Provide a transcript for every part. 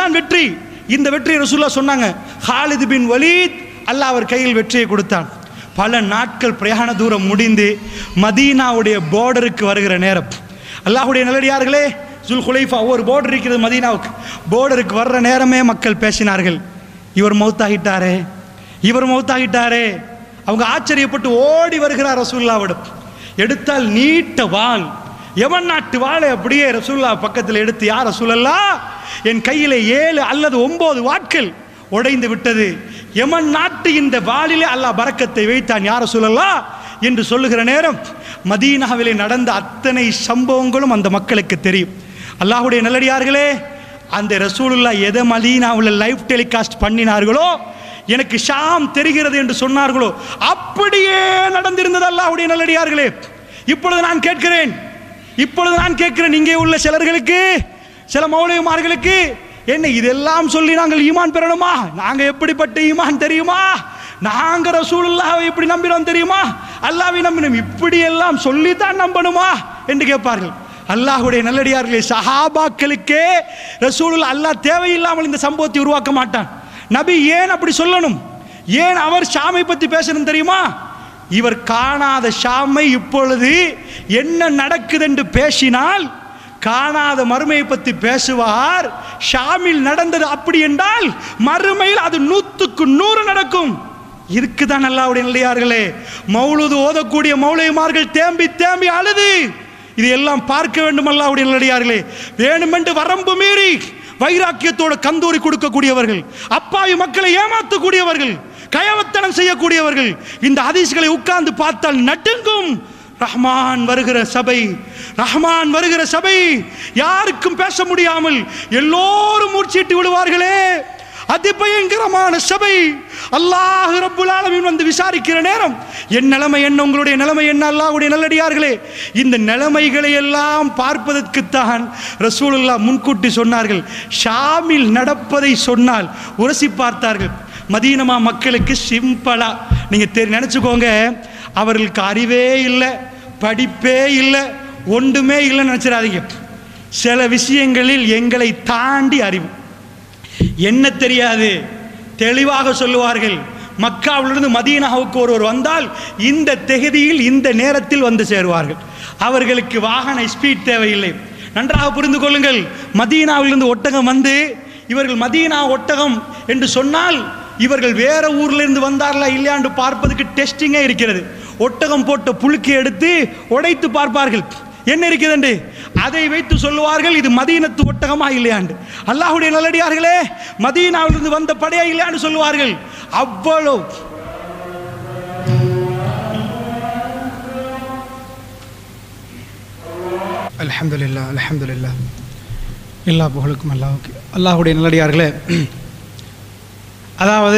இதுதான் வெற்றி இந்த வெற்றியை ரசூல்லா சொன்னாங்க ஹாலித் பின் வலீத் அல்லாஹ் அவர் கையில் வெற்றியை கொடுத்தான் பல நாட்கள் பிரயாண தூரம் முடிந்து மதீனாவுடைய பார்டருக்கு வருகிற நேரம் அல்லாஹ்வுடைய நல்லடியார்களே ஜுல் குலைஃபா ஒரு பார்டர் இருக்கிறது மதீனாவுக்கு பார்டருக்கு வர்ற நேரமே மக்கள் பேசினார்கள் இவர் மௌத்தாகிட்டாரே இவர் மௌத்தாகிட்டாரே அவங்க ஆச்சரியப்பட்டு ஓடி வருகிறார் ரசூல்லாவிடம் எடுத்தால் நீட்ட வாள் எவன் நாட்டு வாளை அப்படியே ரசூல்லா பக்கத்தில் எடுத்து யார் ரசூலல்லா என் கையிலே ஏழு அல்லது ஒன்பது வாட்கள் உடைந்து விட்டது எமன் நாட்டு இந்த வாளிலே அல்லாஹ் பரக்கத்தை வைத்தான் யார் ரசூலல்லா என்று சொல்லுகிற நேரம் மதீனாவிலே நடந்த அத்தனை சம்பவங்களும் அந்த மக்களுக்கு தெரியும் அல்லாஹ்வுடைய நல்லடியார்களே அந்த ரசூலுல்லா எதை மதீனாவில் லைவ் டெலிகாஸ்ட் பண்ணினார்களோ எனக்கு ஷாம் தெரிகிறது என்று சொன்னார்களோ அப்படியே நடந்திருந்தது அல்லாஹ்வுடைய நல்லடியார்களே இப்பொழுது நான் கேட்கிறேன் இப்பொழுது நான் கேட்கிறேன் இங்கே உள்ள சிலர்களுக்கு சில மௌலிகமார்களுக்கு என்ன இதெல்லாம் சொல்லி நாங்கள் ஈமான் பெறணுமா நாங்க எப்படிப்பட்ட ஈமான் தெரியுமா நாங்க ரசூலுல்லாவை எப்படி நம்பினோம் தெரியுமா அல்லாவை நம்பினோம் இப்படி எல்லாம் சொல்லித்தான் நம்பணுமா என்று கேட்பார்கள் அல்லாஹ்வுடைய நல்லடியார்களே சஹாபாக்களுக்கே ரசூலுல்லா அல்லாஹ் தேவையில்லாமல் இந்த சம்பவத்தை உருவாக்க மாட்டான் நபி ஏன் அப்படி சொல்லணும் ஏன் அவர் ஷாமை பத்தி பேசணும் தெரியுமா இவர் காணாத ஷாமை இப்பொழுது என்ன நடக்குது என்று பேசினால் காணாத மறுமையை பற்றி பேசுவார் ஷாமில் நடந்தது அப்படி என்றால் மறுமையில் அது நூத்துக்கு நூறு நடக்கும் இதுக்கு தான் அல்லாவுடைய நல்லையார்களே மௌலுது ஓதக்கூடிய மௌலியமார்கள் தேம்பி தேம்பி அழுது இது எல்லாம் பார்க்க வேண்டும் அல்லாவுடைய நல்லடியார்களே வேணுமென்று வரம்பு மீறி வைராக்கியத்தோட கந்தூரி கொடுக்கக்கூடியவர்கள் அப்பாவி மக்களை ஏமாற்றக்கூடியவர்கள் கயவத்தனம் செய்யக்கூடியவர்கள் இந்த ஹதீஸ்களை உட்கார்ந்து பார்த்தால் நடுங்கும் ரஹ்மான் வருகிற சபை ரஹ்மான் வருகிற சபை யாருக்கும் பேச முடியாமல் எல்லோரும் மூர்ச்சிட்டு விடுவார்களே அதிபயங்கரமான சபை அல்லாஹ் ரப்புல் ஆலமீன் வந்து விசாரிக்கிற நேரம் என் நிலைமை என்ன உங்களுடைய நிலைமை என்ன அல்லாஹ்வுடைய நல்லடியார்களே இந்த நிலைமைகளை எல்லாம் பார்ப்பதற்குத்தான் ரசூலுல்லாஹ் முன்கூட்டி சொன்னார்கள் ஷாமில் நடப்பதை சொன்னால் உரசி பார்த்தார்கள் மதீனமா மக்களுக்கு சிம்பிளா நீங்க தெரி நினைச்சுக்கோங்க அவர்களுக்கு அறிவே இல்லை படிப்பே இல்லை ஒன்றுமே இல்லைன்னு நினைச்சிடாதீங்க சில விஷயங்களில் எங்களை தாண்டி அறிவு என்ன தெரியாது தெளிவாக சொல்லுவார்கள் மக்காவிலிருந்து மதீனாவுக்கு ஒருவர் வந்தால் இந்த தெகுதியில் இந்த நேரத்தில் வந்து சேருவார்கள் அவர்களுக்கு வாகன ஸ்பீட் தேவையில்லை நன்றாக புரிந்து கொள்ளுங்கள் மதீனாவிலிருந்து ஒட்டகம் வந்து இவர்கள் மதீனா ஒட்டகம் என்று சொன்னால் இவர்கள் வேற ஊர்ல இருந்து வந்தார்களா இல்லையாண்டு பார்ப்பதற்கு டெஸ்டிங்கே இருக்கிறது ஒட்டகம் போட்ட புழுக்கை எடுத்து உடைத்து பார்ப்பார்கள் என்ன இருக்கிறது அதை வைத்து சொல்லுவார்கள் இது மதீனத்து ஒட்டகமா இல்லையாண்டு அல்லாஹ்வுடைய நல்லடியார்களே மதீனாவிலிருந்து வந்த படையா இல்லையாண்டு சொல்லுவார்கள் அவ்வளவு அல்ஹம்துலில்லா அல்ஹம்துலில்லா எல்லா புகழுக்கும் அல்லாஹ்வுக்கு அல்லாஹ்வுடைய நல்லடியார்களே அதாவது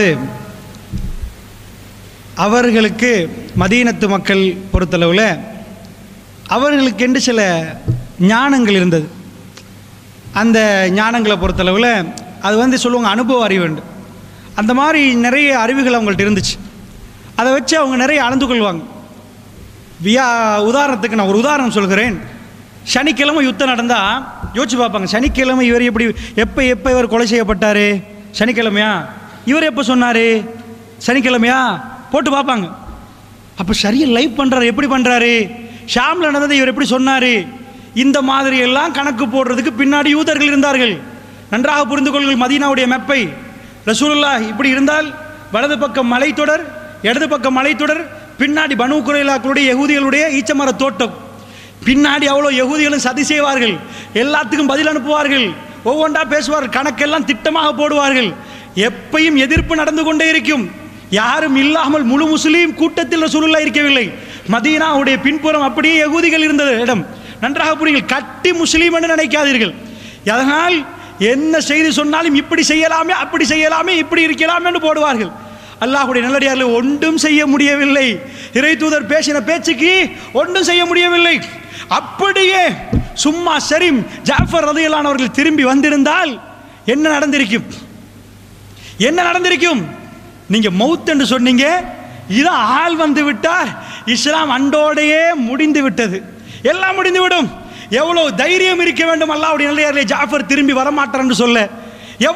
அவர்களுக்கு மதீனத்து மக்கள் பொறுத்தளவில் அவர்களுக்கென்று சில ஞானங்கள் இருந்தது அந்த ஞானங்களை பொறுத்தளவில் அது வந்து சொல்லுவாங்க அனுபவ அறிவுண்டு அந்த மாதிரி நிறைய அறிவுகள் அவங்கள்ட்ட இருந்துச்சு அதை வச்சு அவங்க நிறைய அளந்து கொள்வாங்க வியா உதாரணத்துக்கு நான் ஒரு உதாரணம் சொல்கிறேன் சனிக்கிழமை யுத்தம் நடந்தால் யோசிச்சு பார்ப்பாங்க சனிக்கிழமை இவர் எப்படி எப்போ எப்போ இவர் கொலை செய்யப்பட்டார் சனிக்கிழமையா இவர் எப்போ சொன்னார் சனிக்கிழமையா போட்டு பார்ப்பாங்க அப்போ சரியா லைவ் பண்ணுறாரு எப்படி பண்ணுறாரு ஷாமில் நடந்ததை இவர் எப்படி சொன்னார் இந்த மாதிரி எல்லாம் கணக்கு போடுறதுக்கு பின்னாடி யூதர்கள் இருந்தார்கள் நன்றாக புரிந்து கொள்ளுங்கள் மதீனாவுடைய மெப்பை ரசூலுல்லா இப்படி இருந்தால் வலது பக்கம் மலைத்தொடர் இடது பக்கம் மலைத்தொடர் பின்னாடி பனு குறைலாக்களுடைய யகூதிகளுடைய ஈச்சமர தோட்டம் பின்னாடி அவ்வளோ யகூதிகளும் சதி செய்வார்கள் எல்லாத்துக்கும் பதில் அனுப்புவார்கள் ஒவ்வொன்றா பேசுவார்கள் கணக்கெல்லாம் திட்டமாக போடுவார்கள் எப்பையும் எதிர்ப்பு நடந்து கொண்டே இருக்கும் யாரும் இல்லாமல் முழு முஸ்லீம் கூட்டத்தில் ரசூலுல்லாஹ் இருக்கவில்லை மதீனாவுடைய பின்புறம் அப்படியே யகூதிகள் இருந்த இடம் நன்றாக புரியுங்கள் கட்டி முஸ்லீம் என்று நினைக்காதீர்கள் அதனால் என்ன செய்தி சொன்னாலும் இப்படி செய்யலாமே அப்படி செய்யலாமே இப்படி இருக்கலாமே என்று போடுவார்கள் அல்லாஹ்வுடைய நல்லடியார்கள் ஒன்றும் செய்ய முடியவில்லை இறை தூதர் பேசின பேச்சுக்கு ஒன்றும் செய்ய முடியவில்லை அப்படியே சும்மா சரிம் ஜாஃபர் ரதியலானவர்கள் திரும்பி வந்திருந்தால் என்ன நடந்திருக்கும் என்ன நடந்திருக்கும் நீங்க மவுத் என்று சொன்னீங்க இதான் ஆள் வந்து விட்டார் இஸ்லாம் அண்டோடையே முடிந்து விட்டது எல்லாம் முடிந்து விடும் எவ்வளவு தைரியம் இருக்க வேண்டும் அல்லாவுடைய நல்லையார்களே ஜாஃபர் திரும்பி வரமாட்டார் என்று சொல்ல